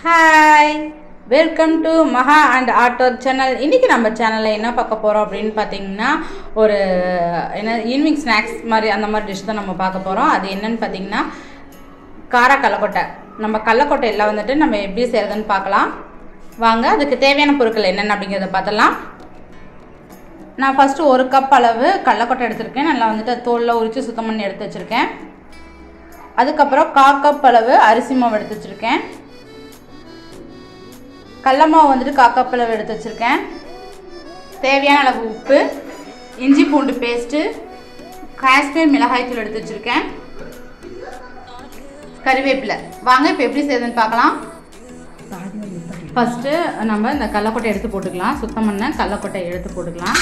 hi welcome to Maha and auto channel இன்றைக்கி நம்ம சேனலில் என்ன பார்க்க போகிறோம் அப்படின்னு பார்த்தீங்கன்னா ஒரு என்ன ஈவினிங் ஸ்நாக்ஸ் மாதிரி அந்த மாதிரி டிஷ் தான் நம்ம பார்க்க போகிறோம் அது என்னன்னு பார்த்தீங்கன்னா கார கடலக்கொட்டை நம்ம கடலக்கொட்டை எல்லாம் வந்துட்டு நம்ம எப்படி செய்கிறதுன்னு பார்க்கலாம் வாங்க அதுக்கு தேவையான பொருட்கள் என்னென்ன அப்படிங்கிறத பார்த்தலாம் நான் ஃபஸ்ட்டு ஒரு கப் அளவு கடலக்கொட்டை எடுத்திருக்கேன் நல்லா வந்துட்டு தோலில் உரித்து சுத்தம் பண்ணி எடுத்து வச்சுருக்கேன் அதுக்கப்புறம் கா கப் அளவு அரிசி மாவு எடுத்து வச்சுருக்கேன் கடல மாவு வந்துட்டு கா கப் அளவு எடுத்து வச்சுருக்கேன் தேவையான அளவு உப்பு இஞ்சி பூண்டு பேஸ்ட்டு காஷ்மீர் மிளகாய் தூள் எடுத்து வச்சுருக்கேன் கறிவேப்பிலை வாங்க இப்போ எப்படி செய்யுதுன்னு பார்க்கலாம் ஃபஸ்ட்டு நம்ம இந்த கடலக்கொட்டை எடுத்து போட்டுக்கலாம் சுத்தம் பண்ண கடலக்கொட்டை எடுத்து போட்டுக்கலாம்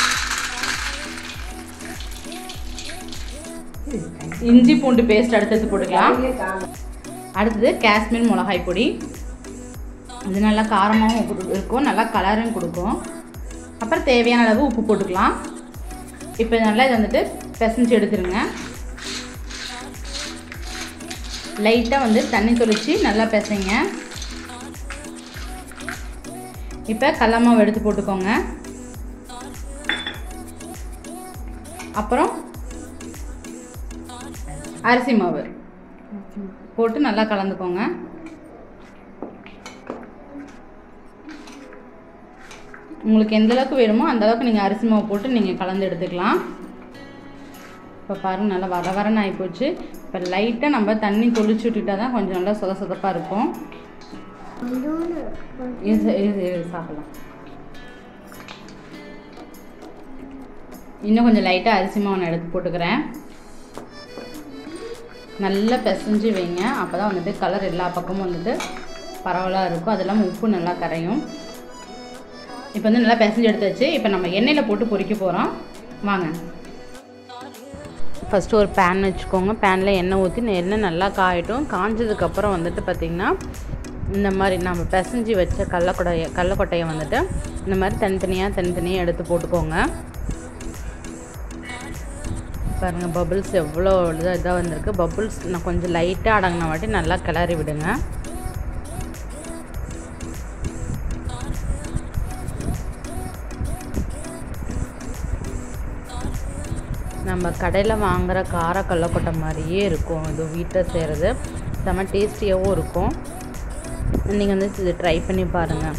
இஞ்சி பூண்டு பேஸ்ட் அடுத்தது போட்டுக்கலாம் அடுத்தது காஷ்மீர் மிளகாய் பொடி இது நல்லா காரமாகவும் குடு- இருக்கும் நல்லா கலரும் கொடுக்கும் அப்புறம் தேவையான அளவு உப்பு போட்டுக்கலாம் இப்போ நல்லா இதை வந்துட்டு பிசைஞ்சு எடுத்துருங்க லைட்டாக வந்து தண்ணி தொளிச்சு நல்லா பிசைங்க இப்போ கடல மாவு எடுத்து போட்டுக்கோங்க அப்புறம் அரிசி மாவு போட்டு நல்லா கலந்துக்கோங்க உங்களுக்கு எந்த அளவுக்கு வேணுமோ அந்த அளவுக்கு நீங்கள் அரிசி மாவு போட்டு நீங்கள் கலந்து எடுத்துக்கலாம் இப்போ பாருங்க நல்லா வர வரன்னு ஆகிப்போச்சு இப்போ லைட்டாக நம்ம தண்ணி தொளிச்சு விட்டுட்டா தான் கொஞ்சம் நல்லா சொத சொதப்பாக இருக்கும் இது இது இது சாப்பிடலாம் இன்னும் கொஞ்சம் லைட்டாக அரிசி மாவு நான் எடுத்து போட்டுக்கிறேன் நல்லா பிசைஞ்சு வைங்க அப்போ தான் வந்துட்டு கலர் எல்லா பக்கமும் வந்துட்டு பரவலாக இருக்கும் அது இல்லாமல் உப்பு நல்லா கரையும் இப்போ வந்து நல்லா பிசைஞ்சு எடுத்தாச்சு இப்போ நம்ம எண்ணெயில் போட்டு பொரிக்க போகிறோம் வாங்க ஃபஸ்ட்டு ஒரு பேன் வச்சுக்கோங்க பேனில் எண்ணெய் ஊற்றி எண்ணெய் நல்லா காயட்டும் காஞ்சதுக்கப்புறம் வந்துட்டு பார்த்திங்கன்னா இந்த மாதிரி நம்ம பிசைஞ்சு வச்ச கடலக்கொடையை கடலக்கொட்டையை வந்துட்டு இந்த மாதிரி தனித்தனியாக தனித்தனியாக எடுத்து போட்டுக்கோங்க பாருங்கள் பபுள்ஸ் எவ்வளோ இதாக இதாக வந்திருக்கு பபுள்ஸ் நான் கொஞ்சம் லைட்டாக அடங்கின வாட்டி நல்லா கிளறி விடுங்க நம்ம கடையில் வாங்குகிற கார கடலக்கொட்டை மாதிரியே இருக்கும் இது வீட்டில் செய்கிறது செம்ம டேஸ்டியாகவும் இருக்கும் நீங்கள் வந்து இது ட்ரை பண்ணி பாருங்கள்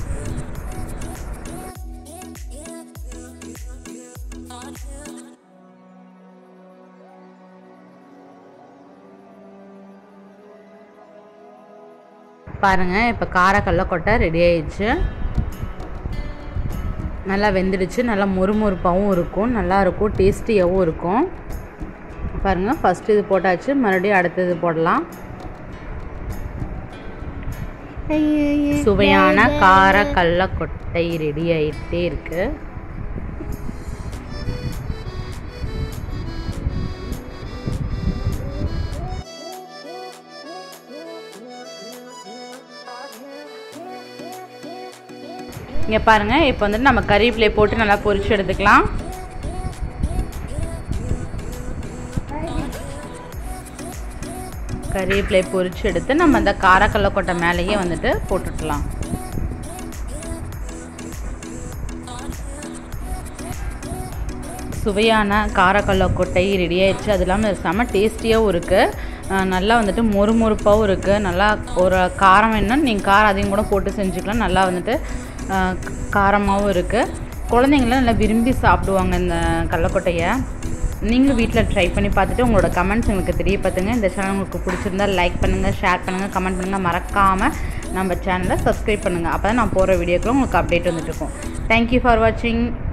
பாருங்கள் இப்போ கார கடலக்கொட்டை ரெடி ஆயிடுச்சு நல்லா வெந்துடுச்சு நல்லா மொறுமொறுப்பாகவும் இருக்கும் நல்லா இருக்கும் டேஸ்டியாகவும் இருக்கும் பாருங்கள் ஃபஸ்ட்டு இது போட்டாச்சு மறுபடியும் அடுத்தது போடலாம் சுவையான கார கடலக்கொட்டை ரெடி ஆகிட்டே இருக்கு இங்கே பாருங்கள் இப்போ வந்துட்டு நம்ம கறிவேப்பிலை போட்டு நல்லா பொரிச்சு எடுத்துக்கலாம் கறிவேப்பிலை பொரிச்சு எடுத்து நம்ம அந்த காரக்கல்ல கொட்டை மேலேயே வந்துட்டு போட்டுடலாம் சுவையான காரக்கல்ல கொட்டை ரெடி ஆயிடுச்சு அது இல்லாமல் செம்ம டேஸ்டியாகவும் இருக்குது நல்லா வந்துட்டு மொறுமொறுப்பாகவும் இருக்குது நல்லா ஒரு காரம் வேணும்னா நீங்கள் காரம் அதிகம் கூட போட்டு செஞ்சுக்கலாம் நல்லா வந்துட்டு ஆஹ் காரமாகவும் இருக்குது குழந்தைங்களாம் நல்லா விரும்பி சாப்பிடுவாங்க இந்த கடலக்கொட்டையை நீங்களும் வீட்டில் ட்ரை பண்ணி பார்த்துட்டு உங்களோட கமெண்ட்ஸ் எங்களுக்கு தெரியப்படுத்துங்க இந்த சேனல் உங்களுக்கு பிடிச்சிருந்தா லைக் பண்ணுங்கள் ஷேர் பண்ணுங்கள் கமெண்ட் பண்ணுங்கள் மறக்காமல் நம்ம சேனலை சப்ஸ்கிரைப் பண்ணுங்கள் அப்போ தான் நான் போகிற வீடியோக்குள்ள உங்களுக்கு அப்டேட் வந்துட்டு இருக்கும் தேங்க்யூ ஃபார் வாட்சிங்